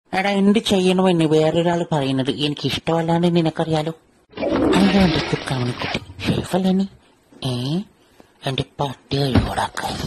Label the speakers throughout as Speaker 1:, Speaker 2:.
Speaker 1: എടാ എന്ത് ചെയ്യണമെന്ന് വേറൊരാൾ പറയുന്നത് എനിക്ക് ഇഷ്ടമല്ലാണ്ട് നിനക്കറിയാലോ അയ്യോ എന്റെ ചുക്കാമണിക്കുട്ടി ഷെയ്ഫല്ലേ നീ ഏ എന്റെ പട്ടി ഒഴിവാക്കായി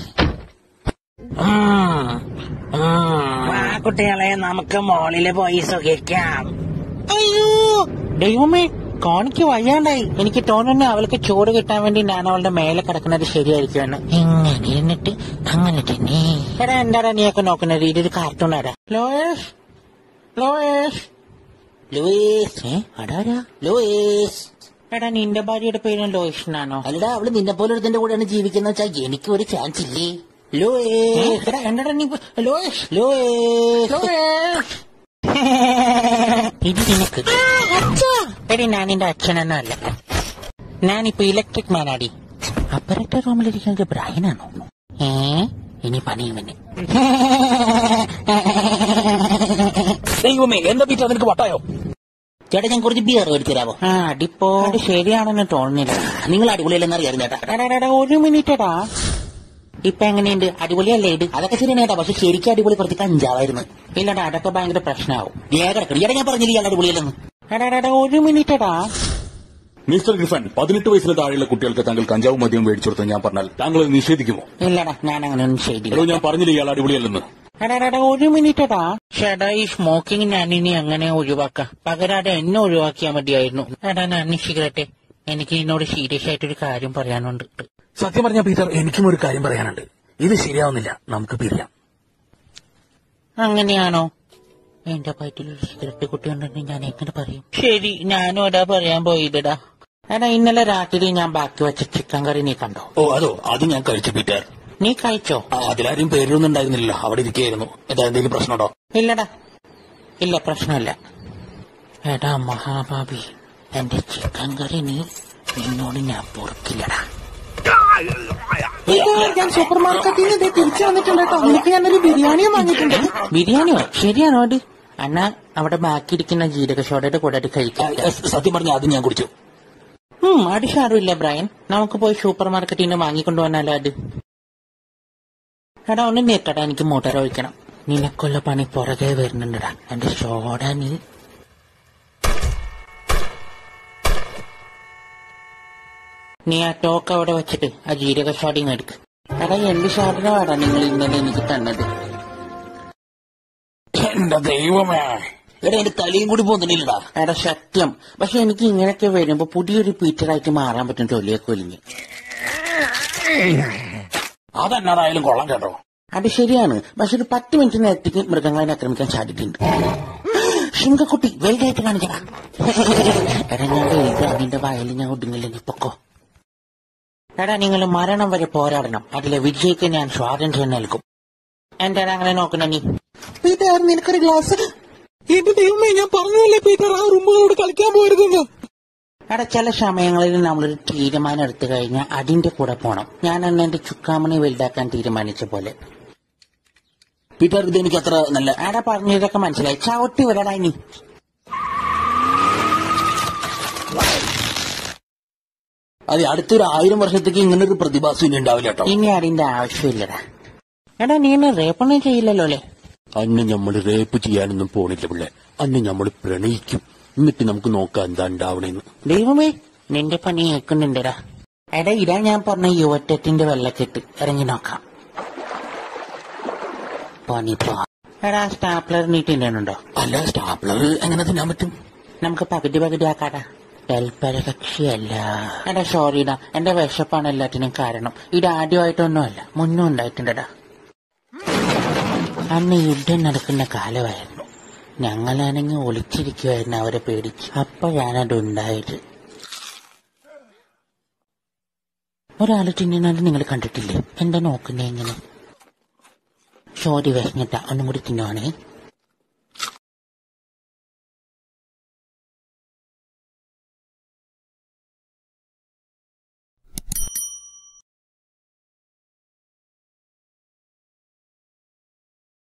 Speaker 2: കുട്ടികളെ നമുക്ക് മോളില് പോയി സുഖിക്കാം
Speaker 1: അയ്യോ ദൈവമേ കോണിക്ക് വയ്യാണ്ടായി എനിക്ക് തോന്നുന്നു അവൾക്ക് ചൂട് കിട്ടാൻ വേണ്ടി ഞാൻ അവളുടെ മേലെ കിടക്കുന്നത് ശരിയായിരിക്കുമെന്ന് ഇങ്ങനെ ഇരുന്നിട്ട് അങ്ങനെ തന്നെ എടാ എന്താടാ നീയൊക്കെ നോക്കുന്നത് ഇതൊരു കാർട്ടൂൺ ആടാ ലോയേഷ് ലോയേഷ് ലൂയിസ് ഏ അടാരാ ലൂയിസ് എടാ നിന്റെ ഭാര്യയുടെ പേര് ലോയിഷ് എന്നാണോ
Speaker 2: അല്ലടാ അവള് നിന്നെ പോലെ ഒരുത്തിന്റെ കൂടെയാണ് ജീവിക്കുന്ന വെച്ചാൽ എനിക്ക് ഒരു ചാൻസ് ഇല്ലേ ലൂയിസ്
Speaker 1: എടാ എന്താടാ നീ ലോയേഷ്
Speaker 2: ലൂയിസ്
Speaker 1: ലോയേഷ് ഇത് നിനക്ക് എടി ഞാൻ നിന്റെ അച്ഛനൊന്നും അല്ല ഞാനിപ്പോ ഇലക്ട്രിക് മാനാടി അപ്പുറത്തെ റൂമിലിരിക്കുന്നത് ബ്രൈനാണോ ഏ ഇനി പണിയുമെന്നെ
Speaker 2: ദൈവമേ എന്താ പീറ്റർ നിനക്ക് വട്ടായോ ചേട്ടാ ഞാൻ കുറച്ച് ബിയർ മേടിച്ചു തരാമോ
Speaker 1: ആ അടിപ്പോ അത് ശരിയാണെന്ന് തോന്നുന്നില്ല
Speaker 2: നിങ്ങൾ അടിപൊളിയല്ലെന്ന് അറിയാം ചേട്ടാ
Speaker 1: എടാ, എടാ, എടാ, ഒരു മിനിറ്റടാ ഇപ്പൊ എങ്ങനെയുണ്ട് അടിപൊളിയല്ലേ ഇത്
Speaker 2: അതൊക്കെ ശരി ചേട്ടാ പക്ഷെ ശരിക്കും അടിപൊളി കുറച്ച് കഞ്ചാവായിരുന്നു
Speaker 1: ഇല്ലടാ അതൊക്കെ ഭയങ്കര പ്രശ്നമാവും
Speaker 2: ഏകടക്കടി ചേട്ടാ ഞാൻ പറഞ്ഞില്ല ഇയാൾ അടിപൊളിയല്ലെന്ന്
Speaker 1: എടാ എടാ, എടാ, ഒരു മിനിറ്റടാ
Speaker 3: മിസ്റ്റർ ഗ്രിഫൻ പതിനെട്ട് വയസ്സിന് താഴെയുള്ള കുട്ടികൾക്ക് താങ്കൾ കഞ്ചാവ് മദ്യം മേടിച്ചു കൊടുത്ത് ഞാൻ പറഞ്ഞാൽ താങ്കൾ അത് നിഷേധിക്കുമോ
Speaker 1: ഇല്ലടാ ഞാൻ അങ്ങനെ ഒന്നും
Speaker 3: എടോ
Speaker 1: ചെയ്തില്ല
Speaker 3: ഞാൻ പറഞ്ഞില്ല ഇയാൾ അടിപൊളിയല്ലെന്ന്
Speaker 1: എടാ എടാ, എടാ, ഒരു മിനിറ്റടാ ചേട്ടാ ഈ സ്മോക്കിംഗ് ഞാൻ ഇനി അങ്ങനെ ഒഴിവാക്കാം പകരം അത് എന്നെ ഒഴിവാക്കിയാൽ മതിയായിരുന്നു എടാ ഞാൻ സിഗരറ്റെ എനിക്ക് നിന്നോട് സീരിയസ് ആയിട്ടൊരു കാര്യം പറയാനുണ്ട്
Speaker 4: സത്യം പറഞ്ഞ പീറ്റർ എനിക്കും ഒരു കാര്യം പറയാനുണ്ട് ഇത് ശരിയാവുന്നില്ല നമുക്ക് പിരിയാം
Speaker 1: അങ്ങനെയാണോ എന്റെ വയറ്റിലൊരു സിഗരറ്റ് കുട്ടിയുണ്ടെന്ന് ഞാൻ എങ്ങനെ പറയും ശരി ഞാനും അതാ പറയാൻ പോയില്ലടാ എടാ ഇന്നലെ രാത്രി ഞാൻ ബാക്കി വെച്ച ചിക്കൻ കറി നീ കണ്ടോ
Speaker 4: ഓ അതോ അത് ഞാൻ കഴിച്ചു പീറ്റർ
Speaker 1: നീ കഴിച്ചോ
Speaker 4: ആ, അതിലാരും പേരൊന്നും ഉണ്ടായിരുന്നില്ല അവിടെ ഇരിക്കുകയായിരുന്നു എന്താ എന്തെങ്കിലും പ്രശ്നമുണ്ടോ
Speaker 1: ഇല്ലടാ ഇല്ല പ്രശ്നമില്ല എടാ മഹാഭാവി എന്റെ ചിക്കൻ കറി നീ നിന്നോട് ഞാൻ പൊറുക്കില്ലടാ ഞാൻ സൂപ്പർ മാർക്കറ്റിൽ നിന്ന് തിരിച്ചു വന്നിട്ടുണ്ട് കേട്ടോ നിനക്ക് ഞാനൊരു ബിരിയാണിയും വാങ്ങിയിട്ടുണ്ട് ബിരിയാണിയോ ശരിയാണോ അത് അന്നാ അവിടെ ബാക്കിയിരിക്കുന്ന ജീരക ഷോടയുടെ കൂടെ അത് കഴിക്കാം
Speaker 4: ആ, സത്യം പറഞ്ഞ അത് ഞാൻ കുടിച്ചു
Speaker 1: ഉം അത് ഷാറുമില്ല ബ്രയൻ നമുക്ക് പോയി സൂപ്പർ മാർക്കറ്റിൽ നിന്ന് വാങ്ങിക്കൊണ്ടുവന്നാലോ അത് എടാ ഒന്ന് നിർത്തടാ എനിക്ക് മോട്ടർ ഒഴിക്കണം നിനക്കുള്ള പണി പുറകെ വരുന്നുണ്ടടാ എന്റെ ഷോട നീ നീ ആ ടോക്ക് അവിടെ വെച്ചിട്ട് ആ ജീരക ഷോടിങ് എടുക്ക് എടാ എന്ത് ഷോടിനാടാ നിങ്ങൾ ഇന്നലെ എനിക്ക് തന്നത്
Speaker 4: എന്റെ ദൈവമേ
Speaker 2: എടാ എന്റെ തലയും കൂടി പോകുന്നില്ലടാ
Speaker 1: എടാ സത്യം പക്ഷെ എനിക്ക് ഇങ്ങനെയൊക്കെ വരുമ്പോ പുതിയൊരു പീറ്ററായിട്ട് മാറാൻ പറ്റും തൊലിയൊക്കെ ഒലിഞ്ഞ്
Speaker 4: അതെന്നതായാലും കൊള്ളാം കേട്ടോ
Speaker 1: അത് ശരിയാണ് പക്ഷെ ഒരു പത്ത് മിനിറ്റ് നേരത്തേക്ക് മൃഗങ്ങളെ ആക്രമിക്കാൻ സാധ്യതയുണ്ട് ശിങ്കക്കുട്ടി വലുതായിട്ട് കാണിക്കടാ എടാ ഞാൻ വലുത് അതിന്റെ വയലിൽ ഞാൻ ഒടുങ്ങില്ല നീ പൊക്കോ എടാ നിങ്ങൾ മരണം വരെ പോരാടണം അതിലെ വിജയിക്ക് ഞാൻ സ്വാതന്ത്ര്യം നൽകും എന്താണ് അങ്ങനെ നോക്കണ നീ പീറ്റർ നിനക്കൊരു ഗ്ലാസ്
Speaker 4: എന്റെ ദൈവമേ ഞാൻ പറഞ്ഞതല്ലേ പീറ്റർ ആ റൂമുകളോട് കളിക്കാൻ പോരുതെന്ന്
Speaker 1: എടാ ചില സമയങ്ങളിൽ നമ്മളൊരു തീരുമാനം എടുത്തു കഴിഞ്ഞാൽ അതിന്റെ കൂടെ പോണം ഞാൻ അന്ന് എന്റെ ചുക്കാമണി വലുതാക്കാൻ തീരുമാനിച്ച പോലെ
Speaker 2: പീറ്റർ ഇത് എനിക്ക് അത്ര നല്ല
Speaker 1: എടാ പറഞ്ഞതൊക്കെ മനസ്സിലായി ചവിട്ടി വരടാ ഇനി
Speaker 2: അതെ അടുത്തൊരു ആയിരം വർഷത്തേക്ക് ഇങ്ങനെ ഒരു പ്രതിഭാസം ഇനി ഉണ്ടാവില്ല കേട്ടോ
Speaker 1: ഇനി അതിന്റെ ആവശ്യമില്ലടാ എടാ നീ എന്നെ റേപ്പൊന്നും ചെയ്യില്ലല്ലോ അല്ലേ
Speaker 3: അന്ന് നമ്മൾ റേപ്പ് ചെയ്യാനൊന്നും പോണില്ല പിള്ളേ അന്ന് നമ്മൾ പ്രണയിക്കും എന്നിട്ട് നമുക്ക് നോക്കാം എന്താ ഉണ്ടാവണേന്ന്
Speaker 1: ദൈവമേ നിന്റെ പണി കേൾക്കുന്നുണ്ടടാ എടാ ഇതാ ഞാൻ പറഞ്ഞ യുവറ്റത്തിന്റെ വെള്ളക്കെട്ട് ഇറങ്ങി നോക്കാം പണി പോ എടാ സ്റ്റാപ്ലർ നീട്ടിണ്ടോ
Speaker 4: അല്ല സ്റ്റാപ്ലർ എങ്ങനെ തിന്നാൻ പറ്റും
Speaker 1: നമുക്ക് പകുതി പകുതി ആക്കാടാ തൽപര കക്ഷിയല്ല എടാ സോറിടാ എന്റെ വിശപ്പാണ് എല്ലാത്തിനും കാരണം ഇത് ആദ്യമായിട്ടൊന്നുമല്ല മുന്നും ഉണ്ടായിട്ടുണ്ടടാ അന്ന് യുദ്ധം നടക്കുന്ന കാലമായിരുന്നു ഞങ്ങളാണെങ്കിൽ ഒളിച്ചിരിക്കുമായിരുന്നു അവരെ പേടിച്ച് അപ്പോഴാണത് ഉണ്ടായത് ഒരാൾ തിന്നുന്നത് നിങ്ങൾ കണ്ടിട്ടില്ലേ എന്താ നോക്കുന്നേ ഇങ്ങനെ സോറി വിശഞ്ഞിട്ട ഒന്നും കൂടി തിന്നുവാണേ